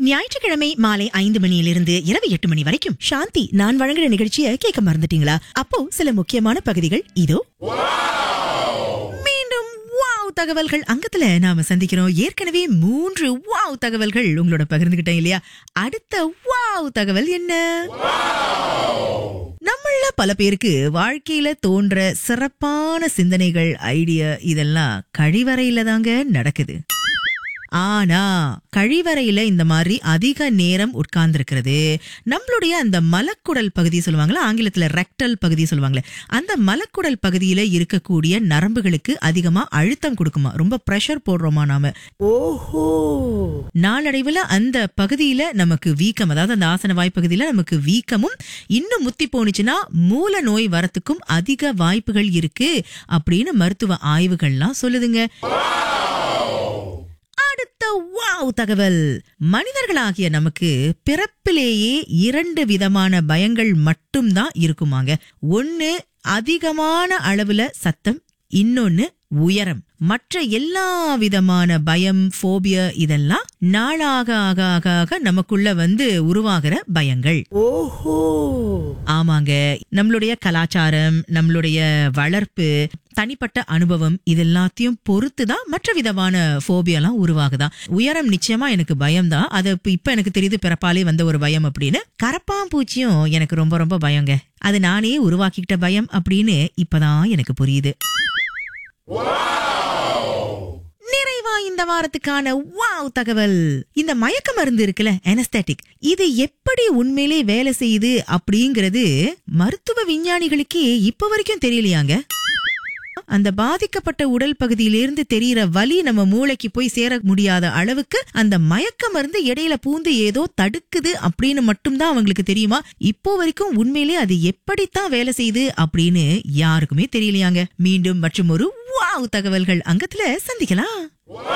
ஞாயிற்றுக்கிழமை மாலை ஐந்து மணியிலிருந்து இரவு எட்டு மணி வரைக்கும் சாந்தி நான் வழங்குற நிகழ்ச்சியை கேட்க மறந்துட்டீங்களா அப்போ சில முக்கியமான பகுதிகள் இதோ மீண்டும் வாவ் தகவல்கள் அங்கத்துல நாம சந்திக்கிறோம் ஏற்கனவே மூன்று வாவ் தகவல்கள் உங்களோட பகிர்ந்துகிட்டேன் இல்லையா அடுத்த வாவ் தகவல் என்ன நம்மள பல பேருக்கு வாழ்க்கையில தோன்ற சிறப்பான சிந்தனைகள் ஐடியா இதெல்லாம் கழிவறையில தாங்க நடக்குது ஆனா கழிவறையில இந்த மாதிரி அதிக நேரம் உட்கார்ந்திருக்கிறது நம்மளுடைய அந்த மலக்குடல் பகுதி சொல்லுவாங்களா ஆங்கிலத்துல ரெக்டல் பகுதி சொல்லுவாங்களே அந்த மலக்குடல் பகுதியில இருக்கக்கூடிய நரம்புகளுக்கு அதிகமா அழுத்தம் கொடுக்குமா ரொம்ப பிரஷர் போடுறோமா நாம ஓஹோ நாளடைவுல அந்த பகுதியில நமக்கு வீக்கம் அதாவது அந்த ஆசன வாய் பகுதியில நமக்கு வீக்கமும் இன்னும் முத்தி போனுச்சுன்னா மூல நோய் வரத்துக்கும் அதிக வாய்ப்புகள் இருக்கு அப்படின்னு மருத்துவ ஆய்வுகள்லாம் சொல்லுதுங்க அடுத்த வாவ் தகவல் மனிதர்களாகிய நமக்கு பிறப்பிலேயே இரண்டு விதமான பயங்கள் மட்டும்தான் இருக்குமாங்க ஒண்ணு அதிகமான அளவுல சத்தம் இன்னொன்னு உயரம் மற்ற எல்லா விதமான பயம் போபியா இதெல்லாம் நாளாக ஆக ஆக ஆக நமக்குள்ள வந்து உருவாகிற பயங்கள் ஓஹோ ஆமாங்க நம்மளுடைய கலாச்சாரம் நம்மளுடைய வளர்ப்பு தனிப்பட்ட அனுபவம் இது எல்லாத்தையும் பொறுத்து தான் மற்ற விதமான போபியெல்லாம் உருவாகுதான் உயரம் நிச்சயமா எனக்கு பயம் தான் அது இப்ப- இப்ப எனக்கு தெரியுது பிறப்பாலே வந்த ஒரு பயம் அப்படின்னு கரப்பாம்பூச்சியும் எனக்கு ரொம்ப ரொம்ப பயங்க அது நானே உருவாக்கிக்கிட்ட பயம் அப்படின்னு இப்பதான் எனக்கு புரியுது நிறைவா இந்த வாரத்துக்கான வாவ் தகவல் இந்த மயக்க மருந்து இருக்குல்ல anesthetic இது எப்படி உண்மையிலே வேலை செய்யுது அப்படிங்கிறது மருத்துவ விஞ்ஞானிகளுக்கே இப்ப வரைக்கும் தெரியலையாங்க அந்த பாதிக்கப்பட்ட உடல் பகுதியிலிருந்து தெரியற வலி நம்ம மூளைக்கு போய் சேர முடியாத அளவுக்கு அந்த மயக்க மருந்து இடையில பூந்து ஏதோ தடுக்குது அப்படின்னு மட்டும்தான் அவங்களுக்கு தெரியுமா இப்போ வரைக்கும் உண்மையிலே அது எப்படித்தான் வேலை செய்யுது அப்படின்னு யாருக்குமே தெரியலையாங்க மீண்டும் மற்றும் ஒரு வாவ் தகவல்கள் அங்கத்துல சந்திக்கலாம்